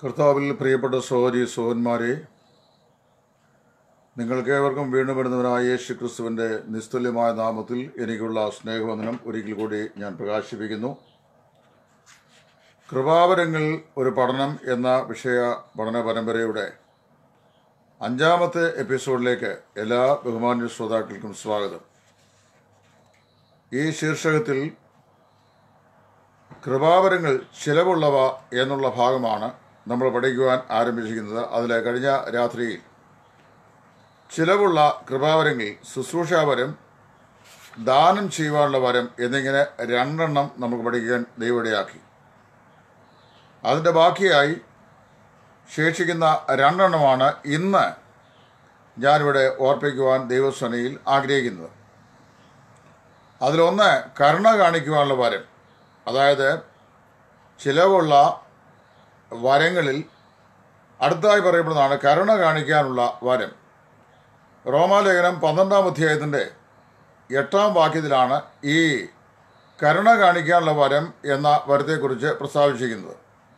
കർത്താവിൽ പ്രിയപ്പെട്ട സഹോദരി സഹോന്മാരെ നിങ്ങൾക്കേവർക്കും വീണ്ടും വരുന്നവനായ യേശു ക്രിസ്തുവിൻ്റെ നിസ്തുല്യമായ നാമത്തിൽ എനിക്കുള്ള സ്നേഹവന്ദനം ഒരിക്കൽ കൂടി ഞാൻ പ്രകാശിപ്പിക്കുന്നു കൃപാവരങ്ങൾ ഒരു പഠനം എന്ന വിഷയ പഠന പരമ്പരയുടെ അഞ്ചാമത്തെ എപ്പിസോഡിലേക്ക് എല്ലാ ബഹുമാന്യ ശ്രോതാക്കൾക്കും സ്വാഗതം ഈ ശീർഷകത്തിൽ കൃപാവരങ്ങൾ ചിലവുള്ളവ എന്നുള്ള ഭാഗമാണ് നമ്മൾ പഠിക്കുവാൻ ആരംഭിച്ചിരിക്കുന്നത് അതിൽ കഴിഞ്ഞ രാത്രിയിൽ ചിലവുള്ള കൃപാവരങ്ങൾ ശുശ്രൂഷാവരം ദാനം ചെയ്യുവാനുള്ള വരം എന്നിങ്ങനെ രണ്ടെണ്ണം നമുക്ക് പഠിക്കാൻ ദൈവടയാക്കി അതിൻ്റെ ബാക്കിയായി ശേഷിക്കുന്ന രണ്ടെണ്ണമാണ് ഇന്ന് ഞാനിവിടെ ഓർപ്പിക്കുവാൻ ദൈവസ്വനയിൽ ആഗ്രഹിക്കുന്നത് അതിലൊന്ന് കരുണ കാണിക്കുവാനുള്ള വരം അതായത് ചിലവുള്ള വരങ്ങളിൽ അടുത്തതായി പറയപ്പെടുന്നതാണ് കരുണ കാണിക്കാനുള്ള വരം റോമാലേഖനം പന്ത്രണ്ടാം അധ്യായത്തിൻ്റെ എട്ടാം വാക്യത്തിലാണ് ഈ കരുണ കാണിക്കാനുള്ള വരം എന്ന വരത്തെക്കുറിച്ച് പ്രസ്താവിച്ചിരിക്കുന്നത്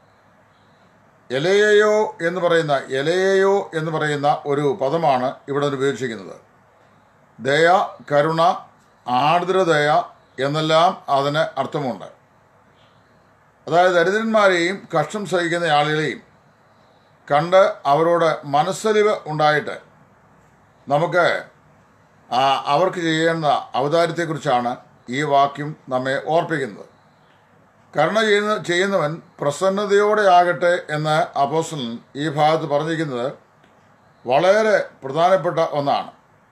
എലയയോ എന്ന് പറയുന്ന എലയയോ എന്ന് പറയുന്ന ഒരു പദമാണ് ഇവിടെ ഉപയോഗിച്ചിരിക്കുന്നത് ദയ കരുണ ആർദ്രദയ എന്നെല്ലാം അതിന് അർത്ഥമുണ്ട് അതായത് ദരിദ്രന്മാരെയും കഷ്ടം സഹിക്കുന്ന ആളുകളെയും കണ്ട് അവരോട് മനസ്സലിവ് ഉണ്ടായിട്ട് നമുക്ക് ആ അവർക്ക് ചെയ്യേണ്ട അവതാരത്തെക്കുറിച്ചാണ് ഈ വാക്യം നമ്മെ ഓർപ്പിക്കുന്നത് കരുണ ചെയ്യുന്ന ചെയ്യുന്നവൻ പ്രസന്നതയോടെ ആകട്ടെ എന്ന് അപ്പോസ്റ്റലൻ ഈ ഭാഗത്ത് പറഞ്ഞിരിക്കുന്നത് വളരെ പ്രധാനപ്പെട്ട ഒന്നാണ്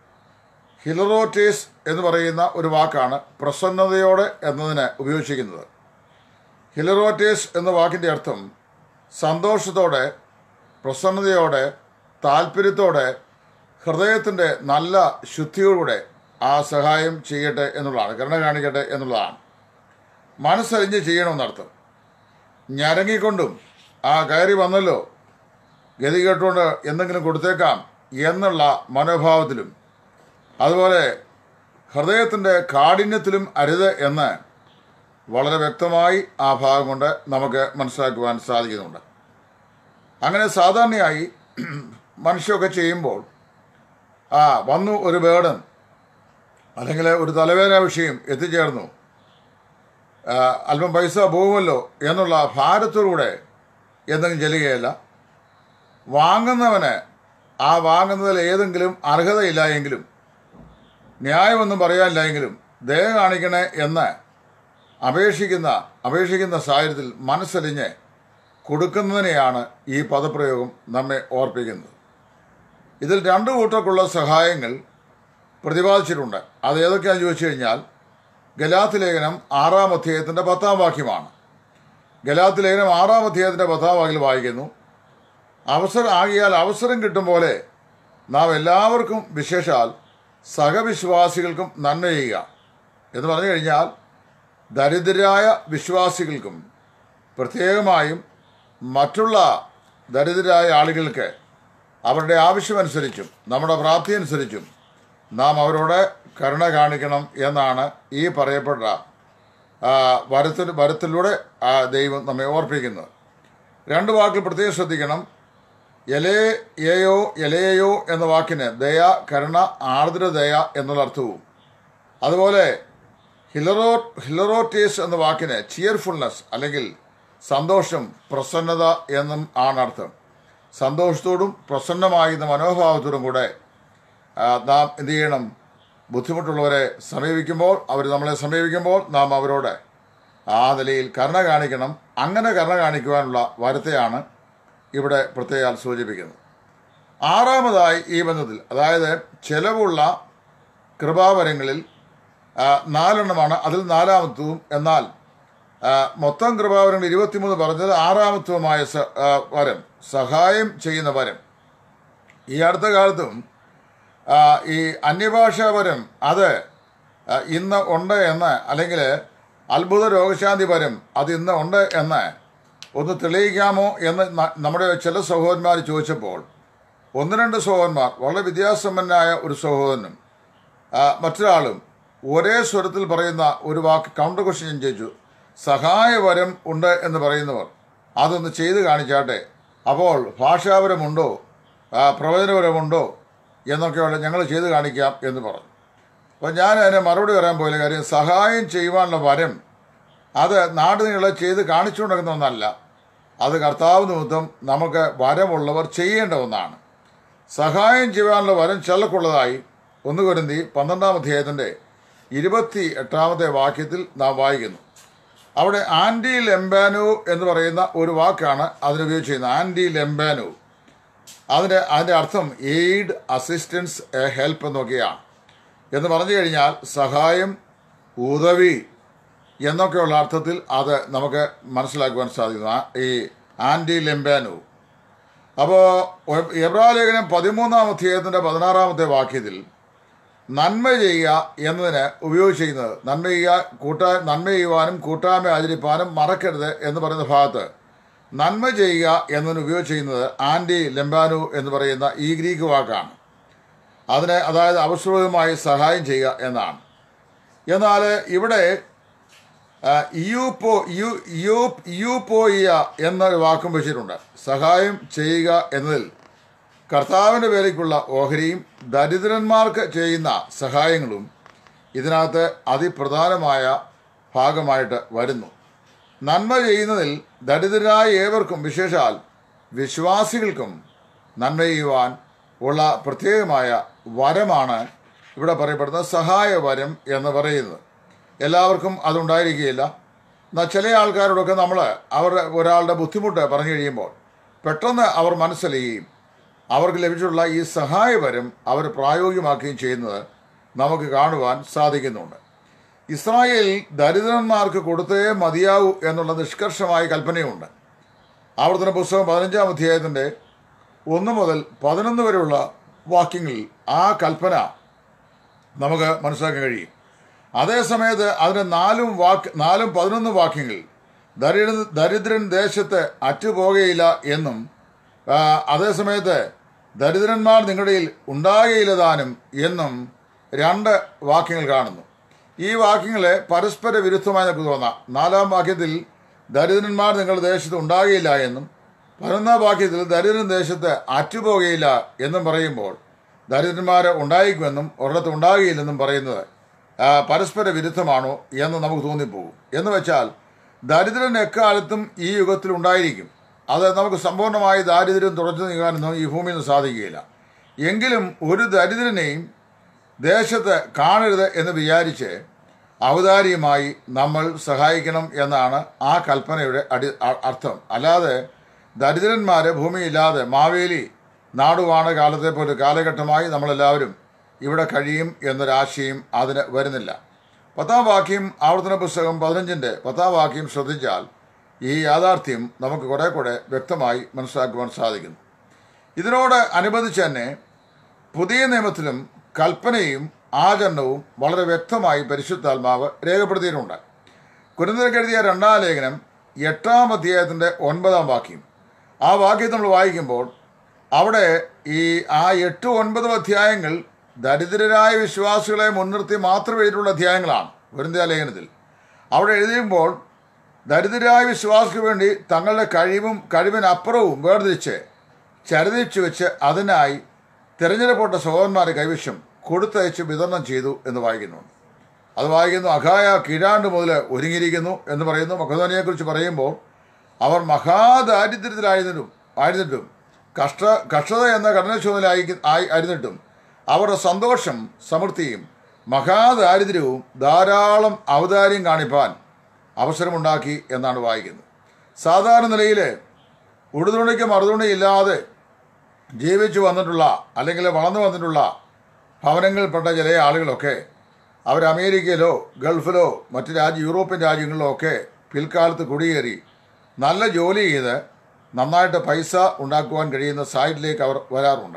ഹിലറോറ്റേസ് എന്ന് പറയുന്ന ഒരു വാക്കാണ് പ്രസന്നതയോടെ എന്നതിന് ഉപയോഗിച്ചിരിക്കുന്നത് ഹിലറോറ്റേസ് എന്ന വാക്കിൻ്റെ അർത്ഥം സന്തോഷത്തോടെ പ്രസന്നതയോടെ താല്പര്യത്തോടെ ഹൃദയത്തിൻ്റെ നല്ല ശുദ്ധിയോടുകൂടെ ആ സഹായം ചെയ്യട്ടെ എന്നുള്ളതാണ് കരുണ കാണിക്കട്ടെ എന്നുള്ളതാണ് മനസ്സറിഞ്ഞ് ചെയ്യണമെന്നർത്ഥം ഞരങ്ങിക്കൊണ്ടും ആ കയറി വന്നല്ലോ ഗതി കേട്ടുകൊണ്ട് എന്തെങ്കിലും കൊടുത്തേക്കാം എന്നുള്ള മനോഭാവത്തിലും അതുപോലെ ഹൃദയത്തിൻ്റെ കാഠിന്യത്തിലും അരുത് എന്ന് വളരെ വ്യക്തമായി ആ ഭാഗം കൊണ്ട് നമുക്ക് മനസ്സിലാക്കുവാൻ സാധിക്കുന്നുണ്ട് അങ്ങനെ സാധാരണയായി മനുഷ്യമൊക്കെ ചെയ്യുമ്പോൾ ആ വന്നു ഒരു ബേഡൻ അല്ലെങ്കിൽ ഒരു തലവേദന വിഷയം എത്തിച്ചേർന്നു ആ, അല്പം പൈസ പോകുമല്ലോ എന്നുള്ള ഭാരത്തോടുകൂടെ എന്തെങ്കിലും ചെല്ലുകയല്ല വാങ്ങുന്നവന് ആ വാങ്ങുന്നതിൽ ഏതെങ്കിലും അർഹതയില്ല എങ്കിലും ന്യായമൊന്നും പറയാനില്ല എങ്കിലും ദയ കാണിക്കണേ എന്ന് അപേക്ഷിക്കുന്ന അപേക്ഷിക്കുന്ന സാഹചര്യത്തിൽ മനസ്സലിഞ്ഞ് കൊടുക്കുന്നതിനെയാണ് ഈ പദപ്രയോഗം നമ്മെ ഓർപ്പിക്കുന്നത് ഇതിൽ രണ്ടു കൂട്ടർക്കുള്ള സഹായങ്ങൾ പ്രതിപാദിച്ചിട്ടുണ്ട് അത് ഏതൊക്കെയാണെന്ന് ചോദിച്ചു കഴിഞ്ഞാൽ ഗലാത്ത് ലേഖനം ആറാം അധ്യായത്തിൻ്റെ പത്താം വാക്യമാണ് ഗലാത്ത് ലേഖനം ആറാം അധ്യായത്തിൻ്റെ പത്താം വാക്യം വായിക്കുന്നു അവസരം ആകിയാൽ അവസരം കിട്ടും പോലെ നാം എല്ലാവർക്കും വിശേഷാൽ സഹവിശ്വാസികൾക്കും നന്മ ചെയ്യുക എന്ന് പറഞ്ഞു കഴിഞ്ഞാൽ ദരിദ്രരായ വിശ്വാസികൾക്കും പ്രത്യേകമായും മറ്റുള്ള ദരിദ്രരായ ആളുകൾക്ക് അവരുടെ ആവശ്യമനുസരിച്ചും നമ്മുടെ പ്രാപ്തി അനുസരിച്ചും നാം അവരോട് കരുണ കാണിക്കണം എന്നാണ് ഈ പറയപ്പെട്ട ആ, വരത്തിൽ വരത്തിലൂടെ ആ ദൈവം നമ്മെ ഓർപ്പിക്കുന്നത് രണ്ട് വാക്കിൽ പ്രത്യേകം ശ്രദ്ധിക്കണം എലയോ എലയോ എന്ന വാക്കിന് ദയ കരുണ ആർദ്ര ദയ എന്നുള്ള അർത്ഥവും അതുപോലെ ഹിലറോ ഹിലറോറ്റേസ് എന്ന വാക്കിന് ചിയർഫുൾനെസ് അല്ലെങ്കിൽ സന്തോഷം പ്രസന്നത എന്നും ആണ് അർത്ഥം സന്തോഷത്തോടും പ്രസന്നമായിരുന്ന മനോഭാവത്തോടും കൂടെ ആ, നാം എന്ത് ചെയ്യണം ബുദ്ധിമുട്ടുള്ളവരെ സമീപിക്കുമ്പോൾ അവർ നമ്മളെ സമീപിക്കുമ്പോൾ നാം അവരോട് ആ നിലയിൽ കരുണ കാണിക്കണം അങ്ങനെ കരുണ കാണിക്കുവാനുള്ള വരത്തെയാണ് ഇവിടെ പ്രത്യേകം സൂചിപ്പിക്കുന്നത് ആറാമതായി ഈ ബന്ധത്തിൽ അതായത് ചെലവുള്ള കൃപാവരങ്ങളിൽ ആ, നാലെണ്ണമാണ് അതിൽ നാലാമത്തതും എന്നാൽ ആ, മൊത്തം കൃപാവരങ്ങൾ ഇരുപത്തിമൂന്ന് പറഞ്ഞത് ആറാമത്വമായ സ- ആ, വരം സഹായം ചെയ്യുന്ന വരം ഈ അടുത്ത കാലത്തും ആ, ഈ അന്യഭാഷാപരം അത് ആ, ഇന്ന് ഉണ്ട് എന്ന് അല്ലെങ്കിൽ അത്ഭുത രോഗശാന്തി പരം അത് ഇന്ന് ഉണ്ട് എന്ന് ഒന്ന് തെളിയിക്കാമോ എന്ന് ന- നമ്മുടെ ചില സഹോദരന്മാർ ചോദിച്ചപ്പോൾ ഒന്ന് രണ്ട് സഹോദരന്മാർ വളരെ വിദ്യാസമ്പന്നനായ ഒരു സഹോദരനും ആ, മറ്റൊരാളും ഒരേ സ്വരത്തിൽ പറയുന്ന ഒരു വാക്ക് കൗണ്ടർ ക്വസ്റ്റ്യൻ ചോദിച്ചു സഹായവരം ഉണ്ട് എന്ന് പറയുന്നവർ അതൊന്ന് ചെയ്ത് കാണിച്ചാട്ടെ അപ്പോൾ ഭാഷാപരമുണ്ടോ ആ, പ്രവചനപരമുണ്ടോ എന്നൊക്കെയുള്ള ഞങ്ങൾ ചെയ്ത് കാണിക്കാം എന്ന് പറഞ്ഞു അപ്പോൾ ഞാൻ അതിന് മറുപടി പറയാൻ പോയില്ല കാര്യം സഹായം ചെയ്യുവാനുള്ള വരം അത് നാടിനീളെ ചെയ്ത് കാണിച്ചുകൊണ്ടിരുന്ന ഒന്നല്ല അത് കർത്താവ് നിമിത്തം നമുക്ക് വരമുള്ളവർ ചെയ്യേണ്ട ഒന്നാണ് സഹായം ചെയ്യാനുള്ള വരം ചിലക്കുള്ളതായി ഒന്ന് കുരുന്തി പന്ത്രണ്ടാം അധ്യായത്തിൻ്റെ ഇരുപത്തി എട്ടാമത്തെ വാക്യത്തിൽ നാം വായിക്കുന്നു അവിടെ ആൻറ്റി ലെംബാനു എന്ന് പറയുന്ന ഒരു വാക്കാണ് അതിനുപയോഗിച്ചിരുന്നത് ആൻറ്റി ലെംബാനു അതിൻ്റെ അതിൻ്റെ അർത്ഥം എയ്ഡ് അസിസ്റ്റൻസ് ഹെൽപ്പ് എന്നൊക്കെയാണ് എന്ന് പറഞ്ഞു കഴിഞ്ഞാൽ സഹായം ഉദവി എന്നൊക്കെയുള്ള അർത്ഥത്തിൽ അത് നമുക്ക് മനസ്സിലാക്കുവാൻ സാധിക്കുന്നു ആ- ഈ ആൻറ്റി ലെംബാനു അപ്പോൾ എബ്രാലേഖനം പതിമൂന്നാം അധ്യായത്തിൻ്റെ പതിനാറാമത്തെ വാക്യത്തിൽ നന്മ ചെയ്യുക എന്നതിന് ഉപയോഗിച്ചിരിക്കുന്നത് നന്മ ചെയ്യുക കൂട്ടാ നന്മ ചെയ്യുവാനും കൂട്ടായ്മ ആചരിപ്പാനും മറക്കരുത് എന്ന് പറയുന്ന ഭാഗത്ത് നന്മ ചെയ്യുക എന്നതിന് ഉപയോഗിച്ചിരിക്കുന്നത് ആൻറ്റി ലെംബാനു എന്ന് പറയുന്ന ഈ ഗ്രീക്ക് വാക്കാണ് അതിന് അതായത് അവസരവുമായി സഹായം ചെയ്യുക എന്നാണ് എന്നാൽ ഇവിടെ ആ, ഇയൂപ്പോ യു യു യൂപ്പോയിയ എന്നൊരു വാക്കും വെച്ചിട്ടുണ്ട് സഹായം ചെയ്യുക എന്നതിൽ കർത്താവിൻ്റെ പേരേക്കുള്ള ഓഹരിയും ദരിദ്രന്മാർക്ക് ചെയ്യുന്ന സഹായങ്ങളും ഇതിനകത്ത് അതിപ്രധാനമായ ഭാഗമായിട്ട് വരുന്നു നന്മ ചെയ്യുന്നതിൽ ദരിദ്രരായ ഏവർക്കും വിശേഷാൽ വിശ്വാസികൾക്കും നന്മ ചെയ്യുവാൻ ഉള്ള പ്രത്യേകമായ വരമാണ് ഇവിടെ പറയപ്പെടുന്ന സഹായ വരം എന്ന് പറയുന്നത് എല്ലാവർക്കും അതുണ്ടായിരിക്കുകയില്ല എന്നാൽ ചില ആൾക്കാരോടൊക്കെ നമ്മൾ അവരുടെ ഒരാളുടെ ബുദ്ധിമുട്ട് പറഞ്ഞു കഴിയുമ്പോൾ പെട്ടെന്ന് അവർ മനസ്സിലാക്കുകയും അവർക്ക് ലഭിച്ചിട്ടുള്ള ഈ സഹായവരം അവർ പ്രായോഗികമാക്കുകയും ചെയ്യുന്നത് നമുക്ക് കാണുവാൻ സാധിക്കുന്നുണ്ട് ഇസ്രായേൽ ദരിദ്രന്മാർക്ക് കൊടുത്തേ മതിയാവൂ എന്നുള്ള നിഷ്കർഷമായ കൽപ്പനയുണ്ട് ആവർത്തന പുസ്തകം പതിനഞ്ചാം അധ്യായത്തിൻ്റെ ഒന്ന് മുതൽ പതിനൊന്ന് വരെയുള്ള വാക്യങ്ങളിൽ ആ കൽപ്പന നമുക്ക് മനസ്സിലാക്കാൻ കഴിയും അതേസമയത്ത് അതിന് നാലും വാക്ക് നാലും പതിനൊന്ന് വാക്യങ്ങൾ ദരിദ്ര ദരിദ്രൻ ദേശത്ത് അറ്റുപോകുകയില്ല എന്നും ആ, അതേസമയത്ത് ദരിദ്രന്മാർ നിങ്ങളുടെ ഇടയിൽ ഉണ്ടാകുകയില്ല താനും എന്നും രണ്ട് വാക്യങ്ങൾ കാണുന്നു ഈ വാക്യങ്ങളെ പരസ്പര വിരുദ്ധമായി നമുക്ക് തോന്നാം നാലാം വാക്യത്തിൽ ദരിദ്രന്മാർ നിങ്ങളുടെ ദേശത്ത് ഉണ്ടാകുകയില്ല എന്നും പതിനൊന്നാം വാക്യത്തിൽ ദരിദ്രൻ ദേശത്ത് അറ്റുപോകുകയില്ല എന്നും പറയുമ്പോൾ ദരിദ്രന്മാർ ഉണ്ടായിരിക്കുമെന്നും ഒരിടത്ത് ഉണ്ടാകുകയില്ലെന്നും പറയുന്നത് ആ, പരസ്പര വിരുദ്ധമാണോ എന്ന് നമുക്ക് തോന്നിപ്പോകും എന്ന് വെച്ചാൽ ദരിദ്രൻ എക്കാലത്തും ഈ യുഗത്തിൽ ഉണ്ടായിരിക്കും അത് നമുക്ക് സമ്പൂർണ്ണമായി ദാരിദ്ര്യം തുടച്ചു നീക്കാനൊന്നും ഈ ഭൂമിയിൽ നിന്ന് സാധിക്കുകയില്ല എങ്കിലും ഒരു ദരിദ്രനെയും ദേശത്ത് കാണരുത് എന്ന് വിചാരിച്ച് ഔദാര്യമായി നമ്മൾ സഹായിക്കണം എന്നാണ് ആ കൽപ്പനയുടെ അടി അ- അർത്ഥം അല്ലാതെ ദരിദ്രന്മാരെ ഭൂമിയില്ലാതെ മാവേലി നാടുവാണ് കാലത്തെ പോലെ കാലഘട്ടമായി നമ്മളെല്ലാവരും ഇവിടെ കഴിയും എന്നൊരാശയം അതിന് വരുന്നില്ല പത്താം വാക്യം ആവർത്തന പുസ്തകം പതിനഞ്ചിൻ്റെ പത്താം വാക്യം ശ്രദ്ധിച്ചാൽ ഈ യാഥാർത്ഥ്യം നമുക്ക് കുറെ കൂടെ വ്യക്തമായി മനസ്സിലാക്കുവാൻ സാധിക്കുന്നു ഇതിനോട് അനുബന്ധിച്ച് തന്നെ പുതിയ നിയമത്തിലും കൽപ്പനയും ആചരണവും വളരെ വ്യക്തമായി പരിശുദ്ധാത്മാവ് രേഖപ്പെടുത്തിയിട്ടുണ്ട് കുരുന്നതിലേക്ക് എഴുതിയ രണ്ടാം ലേഖനം എട്ടാം അധ്യായത്തിൻ്റെ ഒൻപതാം വാക്യം ആ വാക്യം നമ്മൾ വായിക്കുമ്പോൾ അവിടെ ഈ ആ എട്ട് ഒൻപതും അധ്യായങ്ങൾ ദരിദ്രരായ വിശ്വാസികളെ മുൻനിർത്തി മാത്രം എഴുതിയിട്ടുള്ള അധ്യായങ്ങളാണ് കുരുന്തിയ ലേഖനത്തിൽ അവിടെ എഴുതിയുമ്പോൾ ദരിദ്രരായ വിശ്വാസിക്ക് വേണ്ടി തങ്ങളുടെ കഴിവും കഴിവിനപ്പുറവും വേർതിരിച്ച് ചരിതിച്ചു വെച്ച് അതിനായി തിരഞ്ഞെടുപ്പെട്ട സഹോദരന്മാരെ കൈവശം കൊടുത്തയച്ച് വിതരണം ചെയ്തു എന്ന് വായിക്കുന്നുണ്ട് അത് വായിക്കുന്നു അഖായ കീഴാണ്ട് മുതൽ ഒരുങ്ങിയിരിക്കുന്നു എന്ന് പറയുന്നു മക്കധോനിയെക്കുറിച്ച് പറയുമ്പോൾ അവർ മഹാദാരിദ്ര്യത്തിലായിരുന്നിട്ടും ആയിരുന്നിട്ടും കഷ്ട കഷ്ടത എന്ന കഠിനശോധനയിലായി ആയി ആയിരുന്നിട്ടും അവരുടെ സന്തോഷം സമൃദ്ധിയും മഹാദാരിദ്ര്യവും ധാരാളം ഔദാര്യം കാണിപ്പാൻ അവസരമുണ്ടാക്കി എന്നാണ് വായിക്കുന്നത് സാധാരണ നിലയിൽ ഉടുതുണിക്ക് മറുതുണിയില്ലാതെ ജീവിച്ചു വന്നിട്ടുള്ള അല്ലെങ്കിൽ വളർന്നു വന്നിട്ടുള്ള ഭവനങ്ങളിൽപ്പെട്ട ചില ആളുകളൊക്കെ അവർ അമേരിക്കയിലോ ഗൾഫിലോ മറ്റ് രാജ്യ യൂറോപ്യൻ രാജ്യങ്ങളിലോ ഒക്കെ പിൽക്കാലത്ത് കുടിയേറി നല്ല ജോലി ചെയ്ത് നന്നായിട്ട് പൈസ ഉണ്ടാക്കുവാൻ കഴിയുന്ന സൈഡിലേക്ക് അവർ വരാറുണ്ട്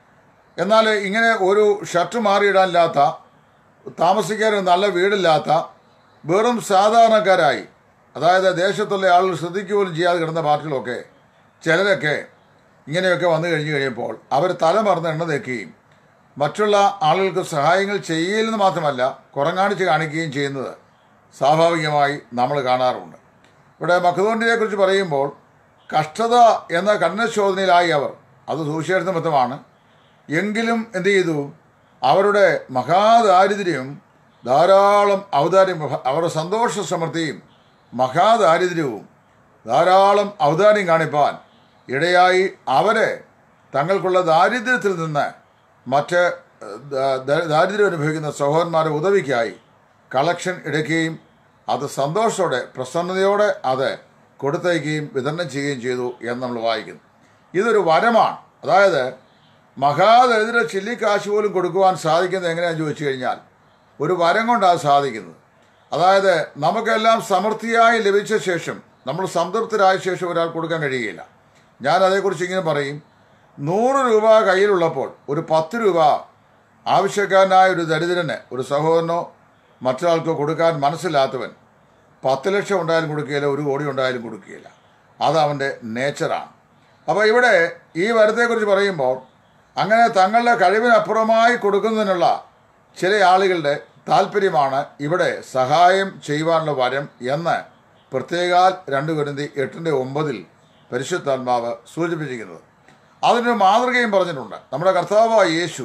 എന്നാൽ ഇങ്ങനെ ഒരു ഷർട്ട് മാറിയിടാനില്ലാത്ത താമസിക്കാൻ ഒരു നല്ല വീടില്ലാത്ത വെറും സാധാരണക്കാരായി അതായത് ദേശത്തുള്ള ആളുകൾ ശ്രദ്ധിക്കുക പോലും ചെയ്യാതെ കിടന്ന പാർട്ടികളൊക്കെ ചിലരൊക്കെ ഇങ്ങനെയൊക്കെ വന്നു കഴിഞ്ഞു കഴിയുമ്പോൾ അവർ തലമറന്ന് എണ്ണ തേക്കുകയും മറ്റുള്ള ആളുകൾക്ക് സഹായങ്ങൾ ചെയ്യില്ലെന്ന് മാത്രമല്ല കുറങ്ങാണിച്ച് കാണിക്കുകയും ചെയ്യുന്നത് സ്വാഭാവികമായി നമ്മൾ കാണാറുണ്ട് ഇവിടെ മഖദോണ്ടിയെ കുറിച്ച് പറയുമ്പോൾ കഷ്ടത എന്ന കഠിനശോധനയിലായി അവർ അത് സുവിശേഷ നിമിത്തമാണ് എങ്കിലും എന്ത് ചെയ്തു അവരുടെ മഹാദാരിദ്ര്യം ധാരാളം ഔദാര്യം അവരുടെ സന്തോഷ സമൃദ്ധിയും മഹാദാരിദ്ര്യവും ധാരാളം ഔദാര്യം കാണിപ്പാൻ ഇടയായി അവരെ തങ്ങൾക്കുള്ള ദാരിദ്ര്യത്തിൽ നിന്ന് മറ്റ് ദ- ദ- ദാരിദ്ര്യം അനുഭവിക്കുന്ന സഹോദരന്മാരെ ഉദവിക്കായി കളക്ഷൻ എടുക്കുകയും അത് സന്തോഷത്തോടെ പ്രസന്നതയോടെ അത് കൊടുത്തയക്കുകയും വിതരണം ചെയ്യുകയും ചെയ്തു എന്ന് നമ്മൾ വായിക്കുന്നു ഇതൊരു വരമാണ് അതായത് മഹാദരിദ്ര ചില്ലിക്കാശ് പോലും കൊടുക്കുവാൻ സാധിക്കുന്നത് എങ്ങനെയാണെന്ന് ചോദിച്ചു കഴിഞ്ഞാൽ ഒരു വരം കൊണ്ടാണ് സാധിക്കുന്നത് അതായത് നമുക്കെല്ലാം സമൃദ്ധിയായി ലഭിച്ച ശേഷം നമ്മൾ സംതൃപ്തരായ ശേഷം ഒരാൾ കൊടുക്കാൻ കഴിയുകയില്ല ഞാൻ അതേക്കുറിച്ച് ഇങ്ങനെ പറയും നൂറ് രൂപ കയ്യിലുള്ളപ്പോൾ ഒരു പത്ത് രൂപ ആവശ്യക്കാരനായ ഒരു ദരിദ്രന് ഒരു സഹോദരനോ മറ്റൊരാൾക്കോ കൊടുക്കാൻ മനസ്സില്ലാത്തവൻ പത്ത് ലക്ഷം ഉണ്ടായാലും കൊടുക്കുകയില്ല ഒരു കോടി ഉണ്ടായാലും കൊടുക്കുകയില്ല അത് അവൻ്റെ നേച്ചറാണ് അപ്പോൾ ഇവിടെ ഈ വരത്തെക്കുറിച്ച് പറയുമ്പോൾ അങ്ങനെ തങ്ങളുടെ കഴിവിനപ്പുറമായി കൊടുക്കുന്നതിനുള്ള ചില ആളുകളുടെ താല്പര്യമാണ് ഇവിടെ സഹായം ചെയ്യുവാനുള്ള വരം എന്ന് പ്രത്യേകാൽ രണ്ട് കുരുന്തി എട്ടിൻ്റെ ഒമ്പതിൽ പരിശുദ്ധാത്മാവ് സൂചിപ്പിച്ചിരിക്കുന്നത് അതിനൊരു മാതൃകയും പറഞ്ഞിട്ടുണ്ട് നമ്മുടെ കർത്താവായ യേശു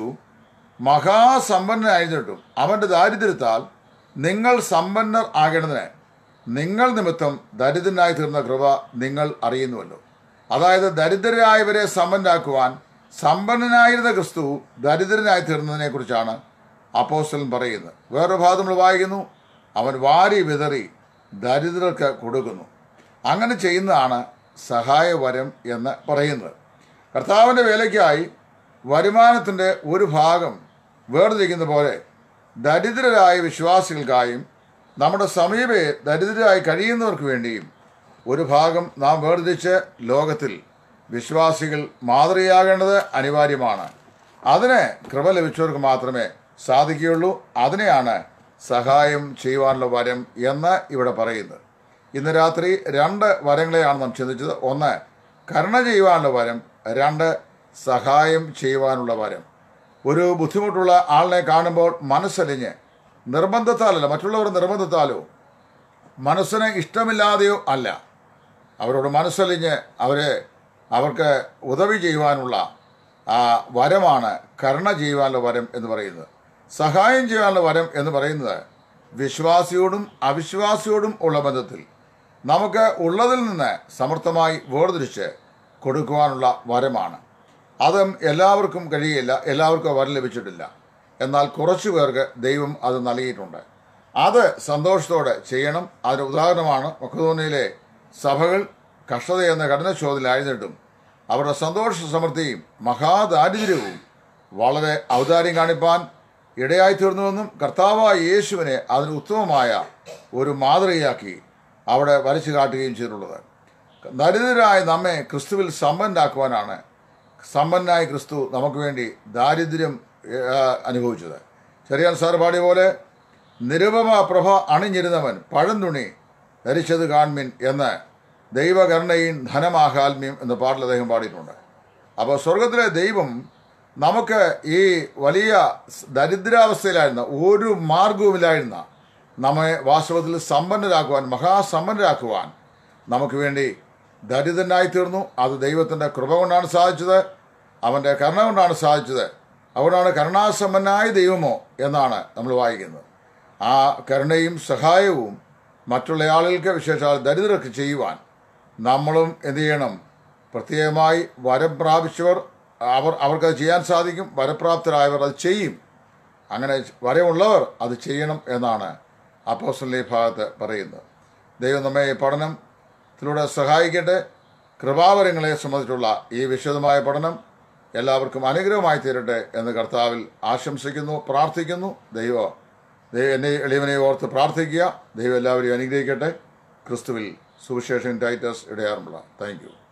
മഹാസമ്പന്നനായിരുന്നിട്ടും അവൻ്റെ ദാരിദ്ര്യത്താൽ നിങ്ങൾ സമ്പന്നർ ആകേണ്ടതിന് നിങ്ങൾ നിമിത്തം ദരിദ്രനായി തീർന്ന കൃപ നിങ്ങൾ അറിയുന്നുവല്ലോ അതായത് ദരിദ്രരായവരെ സമ്പന്നരാക്കുവാൻ സമ്പന്നനായിരുന്ന ക്രിസ്തു ദരിദ്രനായി തീർന്നതിനെ കുറിച്ചാണ് അപ്പോസ്റ്റലൻ പറയുന്നത് വേറൊരു ഭാഗം നമ്മൾ വായിക്കുന്നു അവൻ വാരി വിതറി ദരിദ്രർക്ക് കൊടുക്കുന്നു അങ്ങനെ ചെയ്യുന്നതാണ് സഹായവരം എന്ന് പറയുന്നത് കർത്താവിൻ്റെ വേലയ്ക്കായി വരുമാനത്തിൻ്റെ ഒരു ഭാഗം വേർതിരിക്കുന്ന പോലെ ദരിദ്രരായ വിശ്വാസികൾക്കായും നമ്മുടെ സമീപേ ദരിദ്രരായി കഴിയുന്നവർക്ക് വേണ്ടിയും ഒരു ഭാഗം നാം വേർതിരിച്ച് ലോകത്തിൽ വിശ്വാസികൾ മാതൃകയാകേണ്ടത് അനിവാര്യമാണ് അതിന് കൃപ ലഭിച്ചവർക്ക് മാത്രമേ സാധിക്കുകയുള്ളൂ അതിനെയാണ് സഹായം ചെയ്യുവാനുള്ള വരം എന്ന് ഇവിടെ പറയുന്നത് ഇന്ന് രാത്രി രണ്ട് വരങ്ങളെയാണ് നാം ചിന്തിച്ചത് ഒന്ന് കരുണ ചെയ്യുവാനുള്ള വരം രണ്ട് സഹായം ചെയ്യുവാനുള്ള വരം ഒരു ബുദ്ധിമുട്ടുള്ള ആളിനെ കാണുമ്പോൾ മനസ്സലിഞ്ഞ് നിർബന്ധത്താലല്ല മറ്റുള്ളവർ നിർബന്ധത്താലോ മനസ്സിന് ഇഷ്ടമില്ലാതെയോ അല്ല അവരോട് മനസ്സലിഞ്ഞ് അവരെ അവർക്ക് ഉദവി ചെയ്യുവാനുള്ള ആ വരമാണ് കരുണ ചെയ്യുവാനുള്ള വരം എന്ന് പറയുന്നത് സഹായം ചെയ്യാനുള്ള വരം എന്ന് പറയുന്നത് വിശ്വാസിയോടും അവിശ്വാസിയോടും ഉള്ള ബന്ധത്തിൽ നമുക്ക് ഉള്ളതിൽ നിന്ന് സമർത്ഥമായി വേർതിരിച്ച് കൊടുക്കുവാനുള്ള വരമാണ് അതും എല്ലാവർക്കും കഴിയില്ല എല്ലാവർക്കും ആ വരം ലഭിച്ചിട്ടില്ല എന്നാൽ കുറച്ചു പേർക്ക് ദൈവം അത് നൽകിയിട്ടുണ്ട് അത് സന്തോഷത്തോടെ ചെയ്യണം അതിന് ഉദാഹരണമാണ് മക്കതോണിയിലെ സഭകൾ കഷ്ടത എന്ന കഠിനശോധനയിലായിരുന്നിട്ടും അവരുടെ സന്തോഷ സമൃദ്ധിയും മഹാദാരിദ്ര്യവും വളരെ ഔദാര്യം കാണിപ്പാൻ ഇടയായി തീർന്നുവെന്നും കർത്താവായ യേശുവിനെ അതിന് ഉത്തമമായ ഒരു മാതൃകയാക്കി അവിടെ വരച്ചു കാട്ടുകയും ചെയ്തിട്ടുള്ളത് ദരിദ്രരായ നമ്മെ ക്രിസ്തുവിൽ സമ്പന്നാക്കുവാനാണ് സമ്പന്നായ ക്രിസ്തു നമുക്ക് വേണ്ടി ദാരിദ്ര്യം ഏ, അനുഭവിച്ചത് ചെറിയാൻ സാർ പാടിയ പോലെ നിരുപമ പ്രഭ അണിഞ്ഞിരുന്നവൻ പഴന്തുണി ധരിച്ചത് കാൺമിൻ എന്ന് ദൈവകരുണയും ധനമാഹാത്മ്യം എന്ന പാട്ടിൽ അദ്ദേഹം പാടിയിട്ടുണ്ട് അപ്പോൾ സ്വർഗത്തിലെ ദൈവം നമുക്ക് ഈ വലിയ ദരിദ്രാവസ്ഥയിലായിരുന്ന ഒരു മാർഗവുമില്ലായിരുന്ന നമ്മെ വാസ്തവത്തിൽ സമ്പന്നരാക്കുവാൻ മഹാസമ്പന്നരാക്കുവാൻ നമുക്ക് വേണ്ടി ദരിദ്രനായി തീർന്നു അത് ദൈവത്തിൻ്റെ കൃപ കൊണ്ടാണ് സാധിച്ചത് അവൻ്റെ കരുണ കൊണ്ടാണ് സാധിച്ചത് അതുകൊണ്ടാണ് കരുണാസമ്പന്നായ ദൈവമോ എന്നാണ് നമ്മൾ വായിക്കുന്നത് ആ കരുണയും സഹായവും മറ്റുള്ള ആളുകൾക്ക് വിശേഷാൽ ദരിദ്രർക്ക് ചെയ്യുവാൻ നമ്മളും എന്ത് ചെയ്യണം പ്രത്യേകമായി വരം പ്രാപിച്ചവർ അവർ അവർക്കത് ചെയ്യാൻ സാധിക്കും വരപ്രാപ്തരായവർ അത് ചെയ്യും അങ്ങനെ വരമുള്ളവർ അത് ചെയ്യണം എന്നാണ് അപ്പോസ്റ്റലിന്റെ ഈ ഭാഗത്ത് പറയുന്നത് ദൈവം നമ്മെ ഈ പഠനത്തിലൂടെ സഹായിക്കട്ടെ കൃപാവരങ്ങളെ സംബന്ധിച്ചുള്ള ഈ വിശദമായ പഠനം എല്ലാവർക്കും അനുഗ്രഹമായി തീരട്ടെ എന്ന് കർത്താവിൽ ആശംസിക്കുന്നു പ്രാർത്ഥിക്കുന്നു ദൈവ ദൈവം എന്നെ എളിയവനെ ഓർത്ത് പ്രാർത്ഥിക്കുക ദൈവം എല്ലാവരെയും അനുഗ്രഹിക്കട്ടെ ക്രിസ്തുവിൽ സുവിശേഷൻ ടൈറ്റസ് ഇടയാറുമുള്ള താങ്ക് യു